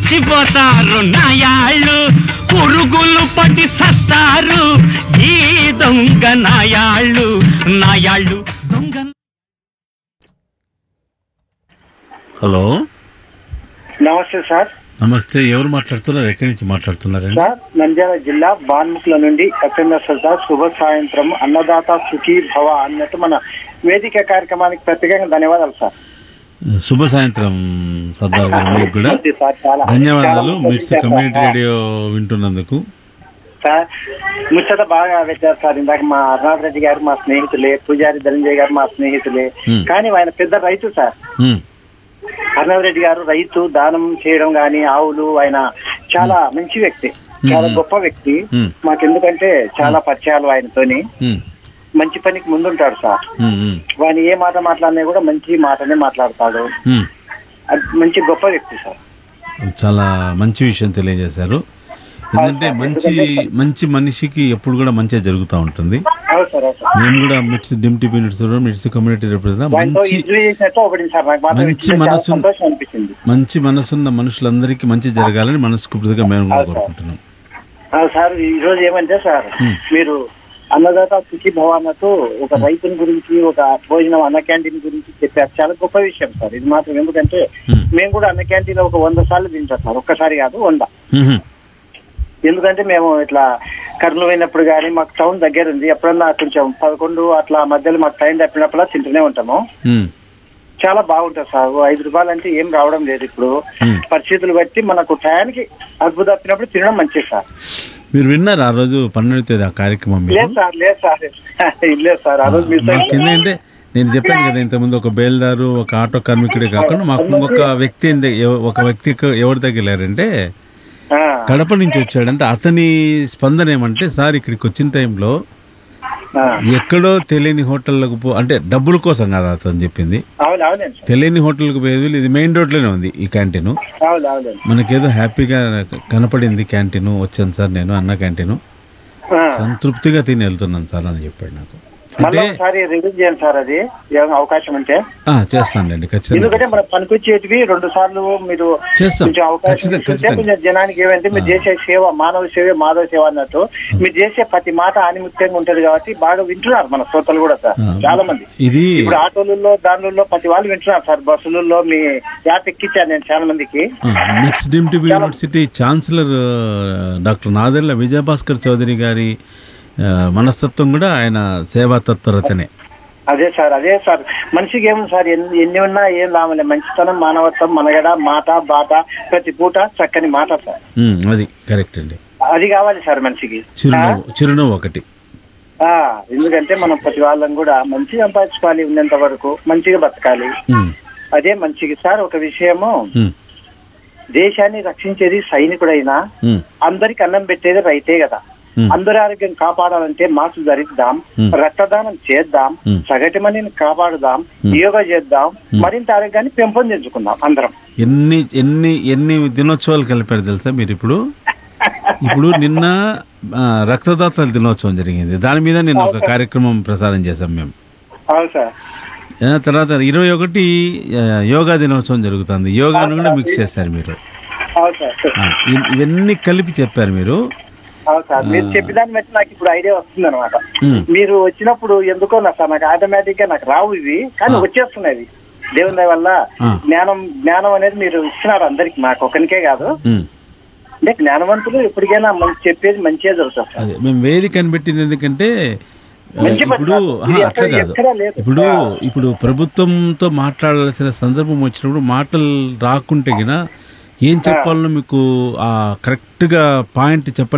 చచ్చిపోతారు నాయాళ్ళు పురుగులు పడి సస్తారు ఈ దొంగ నాయాళ్ళు నాయాళ్ళు దొంగ హలో నమస్తే సార్ నమస్తే ఎవరు మాట్లాడుతున్నారు ఎక్కడి నుంచి మాట్లాడుతున్నారండి సార్ నంద్యాల జిల్లా బాన్ముకుల నుండి ఎఫ్ఎంఎస్ సార్ శుభ సాయంత్రం అన్నదాత సుఖీ భవ అన్నట్టు మన వేదిక కార్యక్రమానికి ప్రత్యేకంగా ధన్యవాదాలు సార్ శుభ సాయంత్రం సర్దార్ గారు మీకు కూడా మంచిది సార్ చాలా ధన్యవాదాలు చాలా మిట్స్ మంచిది కమ్యూనిటీ సార్. రేడియో వింటున్నందుకు సార్ ముచ్చట బాగా పెట్టారు సార్ ఇందాక మా అరుణాథ్ రెడ్డి గారు మా స్నేహితులే పూజారి ధనంజయ్ గారు మా స్నేహితులే Hmm. కానీ ఆయన పెద్ద రైతు సార్ ఉమ్, అరుణాథ్ రెడ్డి గారు రైతు దానం చేయడం గాని ఆవులు ఆయన చాలా మంచి వ్యక్తి చాలా Hmm. గొప్ప వ్యక్తి Hmm. మాకెందుకంటే చాలా పరిచయాలు ఆయనతోని ఉమ్, మంచి పనికి ముందుంటాడు సార్ ఉమ్, ఉమ్, వాని ఏ మాట మాట్లాడినా కూడా మంచి మాటనే మాట్లాడతాడు ఉమ్. అది మంచి గొప్ప వ్యక్తి సార్ చాలా మంచి విషయం తెలియజేశారు ఎందుకంటే మంచి మంచి మనిషికి ఎప్పుడు కూడా మంచిగా జరుగుతూ ఉంటుంది అవును సార్ అవును సార్ నేను కూడా మిట్స్ డిమ్టీ మినిట్స్ మిట్స్ కమ్యూనిటీ రిప్రజెంట్ వాటితో మంచి ఇంటర్వ్యూ చేసినట్టు ఒకటి సార్ నాకు మాత్రం మంచి వింటుంటే చాలా మనసు- సంతోషం అనిపించింది మంచి మనసున్న మనుషులందరికీ మంచి జరగాలని మనస్ఫూర్తిగా మేము కూడా కోరుకుంటున్నాం ఆ, సార్ ఈ రోజు ఏమంటే సార్ Hmm. మీరు అన్నదాత సుఖీ భవ అన్నట్టు ఒక రైతుని గురించి ఒక భోజనం అన్న క్యాంటీన్ గురించి చెప్పారు చాలా గొప్ప విషయం సార్ ఇది మాత్రం ఎందుకంటే Hmm. మేము కూడా అన్న క్యాంటీన్ ఒక వంద సార్లు తింటాం సార్ ఒక్కసారి కాదు వంద ఉహు, ఎందుకంటే మేము ఇట్లా కర్నూలు పోయినప్పుడు కానీ మాకు టౌన్ దగ్గర ఉంది ఎప్పుడన్నా కొంచెం పదకొండు అట్లా మధ్యలో మాకు టైం తప్పినప్పుడు తింటూనే ఉంటాము ఉమ్, చాలా బాగుంటుంది సార్ ఓ ఐదు రూపాయలు అంటే ఏం రావడం లేదు ఇప్పుడు ఉమ్. పరిస్థితులు బట్టి మనకు టయానికి అద్భుతం తప్పినప్పుడు తినడం మంచిది సార్ మీరు విన్నారు ఆ రోజు పన్నెండు తేదీ ఆ కార్యక్రమం మీరు లేదు సార్ లేదు సార్ లేదు సార్ ఆ రోజు మిస్ మాకు ఏంటంటే నేను చెప్పాను కదా ఇంతకుముందు ఒక బేల్దారు ఒక ఆటో కార్మికుడే కాకుండా మాకు ఇంకొక వ్యక్తి ఏంది- ఎవ- ఒక వ్యక్తి ఎవరి దగ్గర లేరంటే ఆ, కడప నుంచి వచ్చాడంటే అతని స్పందన ఏమంటే సార్ ఇక్కడికి వచ్చిన టైంలో ఆ. ఎక్కడో తెలియని హోటళ్ళకు పో అంటే డబ్బుల కోసం కాదు అతను చెప్పింది అవును అవునండి సార్ తెలియని హోటల్కి పోయేది ఇది మెయిన్ రోడ్లోనే ఉంది ఈ క్యాంటీన్ అవును అవునండి మనకేదో హ్యాపీగా కనపడింది క్యాంటీన్ వచ్చాను సార్ నేను అన్న క్యాంటీన్ ఆ. సంతృప్తిగా తిని వెళ్తున్నాను సార్ అని చెప్పాడు నాకు మళ్ళీ అంటే ఒకసారి రిలీజ్ చేయండి సార్ అది ఏమైనా అవకాశం ఉంటే ఆ, చేస్తానులేండి ఖచ్చితంగా ఎందుకంటే మన పనికొచ్చేటివి రెండు సార్లు మీరు చేస్తాం. కొంచెం అవకాశం ఖచ్చితంగా, ఇస్తుంటే ఖచ్చితంగా. కొంచెం జనానికి ఏమంటే మీరు చేసే సేవ మానవ సేవ మాధవ సేవ అన్నట్టు మీరు చేసే ప్రతి మాట ఆనిముత్యంగా ఉంటది కాబట్టి బాగా వింటున్నారు మన శ్రోతలు కూడా సార్ ఆ. చాలా మంది ఇది ఇప్పుడు ఆటోలలో దానిలో ప్రతి వాళ్ళు వింటున్నారు సార్ బస్సులలో మీ యాప్ ఎక్కించాను నేను చాలా మందికి మిక్స్ డిమ్ టిబి యూనివర్సిటీ ఛాన్సలర్ ఆ, డాక్టర్ నాదెళ్ల విజయభాస్కర్ చౌదరి గారి ఆ, మనస్తత్వం కూడా ఆయన సేవా తత్పరతనే అదే సార్ అదే సార్ మనిషికి ఏముంది సార్ ఎన్ని ఎన్ని ఉన్నా ఏం లాభలే మంచితనం మానవత్వం మనగడ మాట బాట ప్రతి పూట చక్కని మాట సార్ ఉమ్, అది కరెక్ట్ అండి అది కావాలి సార్ మనిషికి చిరునవ్వు చిరునవ్వు ఒకటి ఆ, ఎందుకంటే మనం ప్రతి వాళ్ళం కూడా మంచిగా సంపాదించుకోవాలి ఉన్నంత వరకు మంచిగా బతకాలి ఉమ్, అదే మంచికి సార్ ఒక విషయము ఉమ్, దేశాన్ని రక్షించేది సైనికుడైనా ఉమ్, అందరికి అన్నం పెట్టేది రైతే కదా ఉమ్, అందరి ఆరోగ్యం కాపాడాలంటే మాస్క్ ధరిద్దాం Hmm. రక్తదానం చేద్దాం Hmm. సగటు మందిని కాపాడుదాం యోగా చేద్దాం మరింత ఆరోగ్యాన్ని పెంపొందించుకుందాం అందరం ఎన్ని ఎన్ని ఎన్ని దినోత్సవాలు కలిపారు తెలుసా మీరు ఇప్పుడు ఇప్పుడు నిన్న ఆ, రక్తదాతల దినోత్సవం జరిగింది దాని మీద నేను ఒక కార్యక్రమం ప్రసారం చేశాం మేము అవును సార్ ఆ, తర్వాత ఇరవై ఒకటి ఆ, యోగా దినోత్సవం జరుగుతుంది యోగాను కూడా మిక్స్ చేశారు మీరు అవును సార్ ఆ, ఇ- ఇవన్నీ కలిపి చెప్పారు మీరు అవును సార్ మీరు చెప్పేదాన్ని బట్టి నాకు ఇప్పుడు ఐడియా వస్తుంది అనమాట ఉమ్, మీరు వచ్చినప్పుడు ఎందుకో నా సార్ నాకు ఆటోమేటిక్ గా నాకు రావు ఇవి కానీ వచ్చేస్తున్నాయి ఇవి. దేవుని దయ వల్ల ఆ. జ్ఞానం జ్ఞానం అనేది మీరు ఇచ్చినారు అందరికి నాకు ఒకరికే కాదు ఉమ్. అంటే జ్ఞానవంతులు ఎప్పటికైనా మంచి చెప్పేది మంచిగా జరుగుతుంది సార్ అదే మేము వేదిక కనిపెట్టింది ఎందుకంటే ఆ, మంచి పని ఇప్పుడు కాదు. ఆహా, ఇది అట్లా ఎక్కడ- కాదు ఎక్కడా లేదు. ఇప్పుడు ఇప్పుడు ప్రభుత్వంతో మాట్లాడాల్సిన సందర్భం వచ్చినప్పుడు మాటలు రాకుంటే గిన ఏం చెప్పాలనో మీకు ఆ కరెక్ట్గా పాయింట్ చెప్ప